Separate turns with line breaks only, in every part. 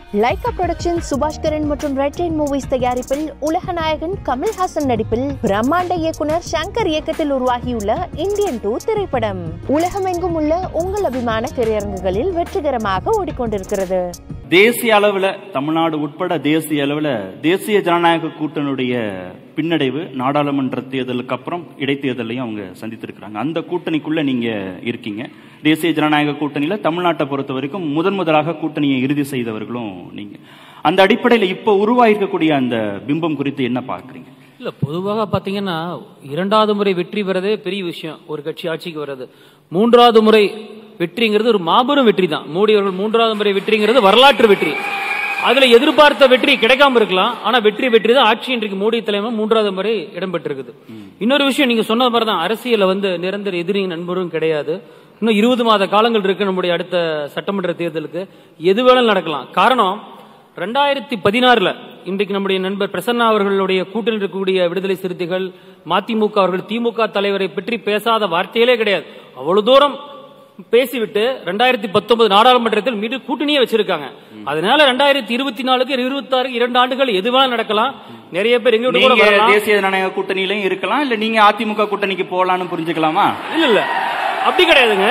Lyca production Subaskaran மற்றும் red rain movies தயாரிப்பில் உலகநாயகன் கமல்ஹாசன் நடிப்பில் பிரம்மாண்ட இயக்குனர் சங்கர் இயக்கத்தில் உருவாகியுள்ள இந்தியன் டூ திரைப்படம் உலகமெங்கும் உள்ள உங்கள் அபிமான திரையரங்குகளில் வெற்றிகரமாக ஓடிக்கொண்டிருக்கிறது
தேசிய அளவுல தமிழ்நாடு உட்பட தேசிய அளவுல தேசிய ஜனநாயக கூட்டணியுடைய பின்னடைவு நாடாளுமன்ற தேர்தலுக்கு அப்புறம் இடைத்தேர்தலையும் அவங்க சந்தித்திருக்கிறாங்க அந்த கூட்டணிக்குள்ள நீங்க இருக்கீங்க தேசிய ஜனநாயக கூட்டணியில தமிழ்நாட்டை பொறுத்த வரைக்கும் முதன் முதலாக கூட்டணியை இறுதி செய்தவர்களும் நீங்க அந்த அடிப்படையில் இப்போ உருவாயிருக்கக்கூடிய அந்த பிம்பம் குறித்து என்ன பார்க்கறீங்க
இல்ல பொதுவாக பாத்தீங்கன்னா இரண்டாவது முறை வெற்றி பெறதே பெரிய விஷயம் ஒரு கட்சி ஆட்சிக்கு வர்றது மூன்றாவது முறை வெற்றிங்கிறது ஒரு மாபெரும் வெற்றி தான் மோடி அவர்கள் மூன்றாவது முறை வெற்றிங்கிறது வரலாற்று வெற்றி அதுல எதிர்பார்த்த வெற்றி கிடைக்காம இருக்கலாம் ஆனா வெற்றி வெற்றி தான் ஆட்சி இன்றைக்கு மோடி தலைமை மூன்றாவது முறை இடம்பெற்றிருக்குது இன்னொரு விஷயம் நீங்க சொன்ன மாதிரி தான் அரசியல வந்து நிரந்தர எதிரி நண்பரும் கிடையாது இன்னும் இருபது மாத காலங்கள் இருக்கு நம்முடைய அடுத்த சட்டமன்ற தேர்தலுக்கு எது வேணாலும் நடக்கலாம் காரணம் ரெண்டாயிரத்தி பதினாறுல இன்றைக்கு நம்முடைய நண்பர் பிரசன்னா அவர்களுடைய கூட்டணியில் இருக்கக்கூடிய விடுதலை சிறுத்தைகள் மதிமுக அவர்கள் திமுக தலைவரை பற்றி பேசாத வார்த்தையிலே கிடையாது அவ்வளவு தூரம் பேசிவிட்டு ரெண்டாயிரத்தி பத்தொன்பது நாடாளுமன்றத்தில் மீண்டும் கூட்டணியே வச்சிருக்காங்க அதனால ரெண்டாயிரத்தி இருபத்தி நாலுக்கு இருபத்தி ஆறு இரண்டு ஆண்டுகள் எது வேணாலும் நடக்கலாம் நிறைய பேர் எங்க கூட
நீங்க
வரலாம்
தேசிய ஜனநாயக கூட்டணியிலையும் இருக்கலாம் இல்ல நீங்க அதிமுக கூட்டணிக்கு போகலான்னு புரிஞ்சுக்கலாமா
இல்ல இல்ல அப்படி கிடையாதுங்க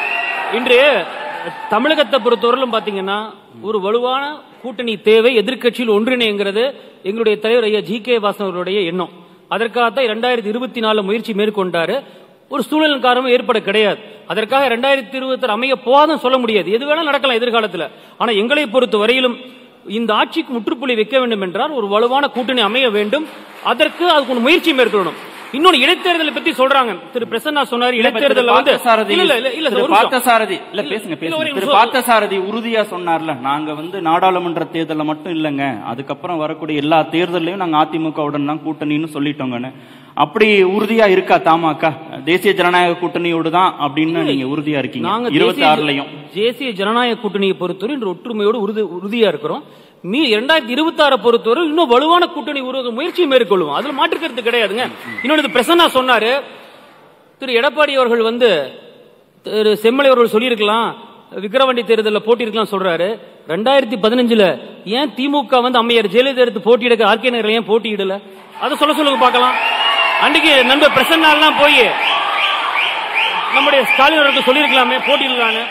இன்று தமிழகத்தை பொறுத்தவரையிலும் பாத்தீங்கன்னா ஒரு வலுவான கூட்டணி தேவை எதிர்க்கட்சியில் ஒன்றிணைங்கிறது எங்களுடைய தலைவர் ஐயா ஜி கே வாசன் அவர்களுடைய எண்ணம் அதற்காகத்தான் இரண்டாயிரத்தி இருபத்தி நாலு முயற்சி மேற்கொண்டாரு ஒரு சூழலின் காரணம் ஏற்பட கிடையாது அதற்காக இரண்டாயிரத்தி இருபத்தி அமைய போகாதுன்னு சொல்ல முடியாது எது வேணாலும் நடக்கலாம் எதிர்காலத்தில் ஆனா எங்களை பொறுத்த வரையிலும் இந்த ஆட்சிக்கு முற்றுப்புள்ளி வைக்க வேண்டும் என்றால் ஒரு வலுவான கூட்டணி அமைய வேண்டும் அதற்கு அதுக்கு ஒரு முயற்சி மேற்கொள்ளணும் இன்னொன்னு இடைத்தேர்தலை பத்தி சொல்றாங்க திரு பிரசன்னா சொன்னாரு இடைத்தேர்தல் வந்து
பார்த்தசாரதி
இல்ல இல்ல இல்ல
திரு
ஒரு நிமிஷம்.
பார்த்தசாரதி இல்ல பேசுங்க
இல்ல, ஒரு
பேசுங்க திரு
நிமிஷம்.
பார்த்தசாரதி உறுதியா சொன்னார்ல நாங்க வந்து நாடாளுமன்ற தேர்தல்ல மட்டும் இல்லங்க அதுக்கப்புறம் வரக்கூடிய எல்லா தேர்தல்லையும் நாங்க அதிமுகவுடன் தான் கூட்டணின்னு சொல்லிட்டோங்கன்னு அப்படி உறுதியா இருக்கா தமாக தேசிய ஜனநாயக கூட்டணியோடு தான் அப்படின்னு நீங்க உறுதியா
நாங்க
இருக்கீங்க இருபத்தி
தேசிய-
ஆறுலயும்
தேசிய ஜனநாயக கூட்டணியை பொறுத்தவரை இன்று ஒற்றுமையோடு உறுதி உறுதியா இருக்கிறோம் மீ இரண்டாயிரத்தி இருபத்தி ஆறு பொறுத்தவரை இன்னும் வலுவான கூட்டணி உருவாக்க முயற்சி மேற்கொள்வோம் அதுல மாற்று கருத்து கிடையாதுங்க இன்னொன்று இது பிரசன்னா சொன்னாரு திரு எடப்பாடி அவர்கள் வந்து திரு செம்மலை அவர்கள் சொல்லியிருக்கலாம் விக்கிரவாண்டி தேர்தலில் போட்டியிருக்கலாம் சொல்றாரு ரெண்டாயிரத்தி பதினஞ்சுல ஏன் திமுக வந்து அம்மையார் ஜெயலலிதா எடுத்து போட்டியிட ஆர்கே நகர்ல ஏன் போட்டியிடல அதை சொல்ல சொல்லுங்க பார்க்கலாம் அன்றைக்கு நண்பர் பிரசன்னாலாம் போய் நம்முடைய ஸ்டாலின் அவருக்கு சொல்லியிருக்கலாமே போட்டியிடலான்னு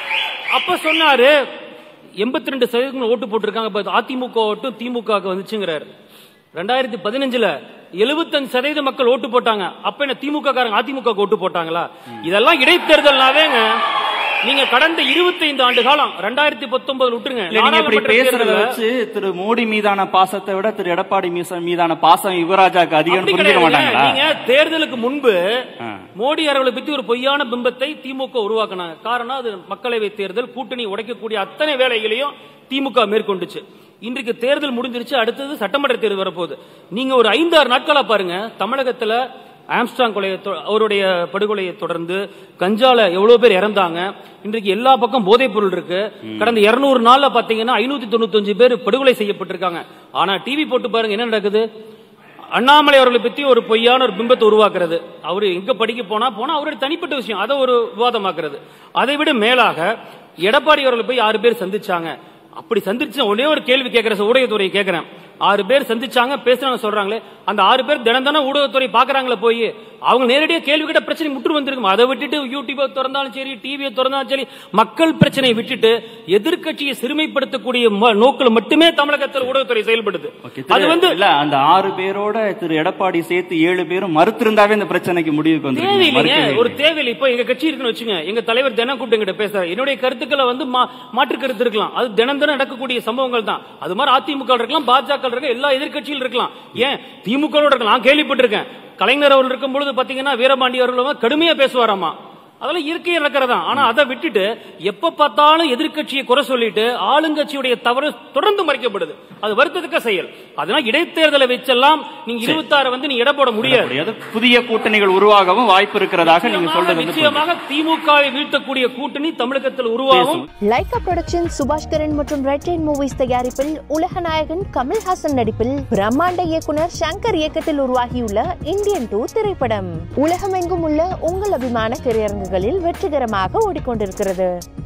அப்ப சொன்னாரு எண்பத்தி ரெண்டு சதவீதம் ஓட்டு போட்டிருக்காங்க இப்ப அதிமுக ஓட்டும் திமுக வந்துச்சுங்கிறாரு ரெண்டாயிரத்தி பதினஞ்சுல எழுபத்தஞ்சு சதவீத மக்கள் ஓட்டு போட்டாங்க அப்ப என்ன திமுக காரங்க அதிமுக ஓட்டு போட்டாங்களா இதெல்லாம் இடைத்தேர்தல்னாவேங்க நீங்க கடந்த 25 ஆண்டு காலம் ரெண்டாயிரத்தி பத்தொன்பதுல விட்டுருங்க
இல்ல நீங்க இப்படி
நாடாளுமன்ற
பேசுறத
தேர்தல்ல-
வச்சு திரு மோடி மீதான பாசத்தை விட திரு எடப்பாடி மீச- மீதான பாசம் யுவராஜாக்கு அதிகம்
அப்படி
புரிஞ்சுக்க
கிடையாதுங்க.
மாட்டாங்களா
நீங்க தேர்தலுக்கு முன்பு
ஆ.
மோடி அவர்களை பத்தி ஒரு பொய்யான பிம்பத்தை திமுக உருவாக்குனாங்க காரணம் அது மக்களவை தேர்தல் கூட்டணி உடைக்கக்கூடிய அத்தனை வேலைகளையும் திமுக மேற்கொண்டுச்சு இன்றைக்கு தேர்தல் முடிஞ்சிருச்சு அடுத்தது சட்டமன்ற தேர்தல் வரப்போகுது நீங்க ஒரு ஐந்து ஆறு நாட்களா பாருங்க தமிழகத்துல ஆம்ஸ்டாங் கொலையை தொ- அவருடைய படுகொலையை தொடர்ந்து கஞ்சால எவ்வளவு பேர் இறந்தாங்க இன்றைக்கு எல்லா பக்கம் போதைப் பொருள் இருக்கு கடந்த 200 நாள்ல பாத்தீங்கன்னா ஐநூத்தி தொண்ணூத்தஞ்சு பேர் படுகொலை செய்யப்பட்டிருக்காங்க ஆனா டிவி போட்டு பாருங்க என்ன நடக்குது அண்ணாமலை அவர்களை பத்தி ஒரு பொய்யான ஒரு பிம்பத்தை உருவாக்குறது அவரு எங்க படிக்க போனா போனா அவருடைய தனிப்பட்ட விஷயம் அதை ஒரு விவாதமாக்குறது அதை விட மேலாக எடப்பாடி அவர்களை போய் ஆறு பேர் சந்திச்சாங்க அப்படி சந்திச்சு ஒரே ஒரு கேள்வி கேட்கிற ஊடகத்துறையை கேட்கிறேன் ஆறு பேர் சந்திச்சாங்க பேசுறாங்க சொல்றாங்களே அந்த ஆறு பேர் தினம் தினம் ஊடகத்துறை பாக்குறாங்களே போய் அவங்க நேரடியா கேள்வி கேட்ட பிரச்சனை முற்று வந்திருக்கும் அதை விட்டுட்டு யூடியூபை திறந்தாலும் சரி டிவியை திறந்தாலும் சரி மக்கள் பிரச்சனையை விட்டுட்டு எதிர்க்கட்சியை சிறுமைப்படுத்தக்கூடிய ம- நோக்கில் மட்டுமே தமிழகத்தில் ஊடகத்துறை செயல்படுது
ஓகே, திரு-
அது வந்து
இல்ல அந்த ஆறு பேரோட திரு எடப்பாடி சேர்த்து ஏழு பேரும் மறுத்திருந்தாவே இந்த பிரச்சனைக்கு முடிவுக்கு
தேவையில்லைங்க
வந்து
ஒரு தேவையில்லை இப்போ எங்க கட்சி இருக்குன்னு வச்சுங்க எங்க தலைவர் தினம் கூப்பிட்டு எங்கிட்ட பேசுறாரு என்னுடைய கருத்துக்களை வந்து மா- மாற்று கருத்து இருக்கலாம் அது தினம் தினம் நடக்கக்கூடிய சம்பவங்கள் தான் அது மாதிரி அதிமுக இருக்கலாம் பாஜக இருக்கலாம் எல்லா எதிர்க்கட்சியில் இருக்கலாம் ஏன் திமுக இருக்கலாம் நான் கேள்விப்பட்டிருக்கேன் கலைஞர் அவர்கள் இருக்கும் பொழுது பாத்தீங்கன்னா வீரபாண்டி அவர்கள் வந்து கடுமையா பேசுவாராமா அதெல்லாம் இயற்கையா நடக்கிறதா ஆனா அதை விட்டுட்டு எப்ப பார்த்தாலும் எதிர்க்கட்சியை குறை சொல்லிட்டு ஆளுங்கட்சியுடைய தவறு தொடர்ந்து மறைக்கப்படுது அது வருத்தத்துக்க செயல் அதனால இடைத்தேர்தலை வச்செல்லாம் நீங்க இருபத்தாறு வந்து நீங்க இட போட முடியாது
முடியாது புதிய கூட்டணிகள் உருவாகவும் வாய்ப்பு இருக்கிறதாக நீங்க
நிச்சயமாக,
சொல்றது வந்து
நிச்சயமாக திமுகவை வீழ்த்தக்கூடிய கூட்டணி தமிழகத்தில் உருவாகும்
லைகா புரொடக்ஷன் சுபாஷ்கரன் மற்றும் ரெட் ரெயின் மூவிஸ் தயாரிப்பில் உலகநாயகன் கமல்ஹாசன் நடிப்பில் பிரம்மாண்ட இயக்குனர் சங்கர் இயக்கத்தில் உருவாகியுள்ள இந்தியன் டூ திரைப்படம் உலகமெங்கும் உள்ள உங்கள் அபிமான திரையரங்குகளில் வெற்றிகரமாக ஓடிக்கொண்டிருக்கிறது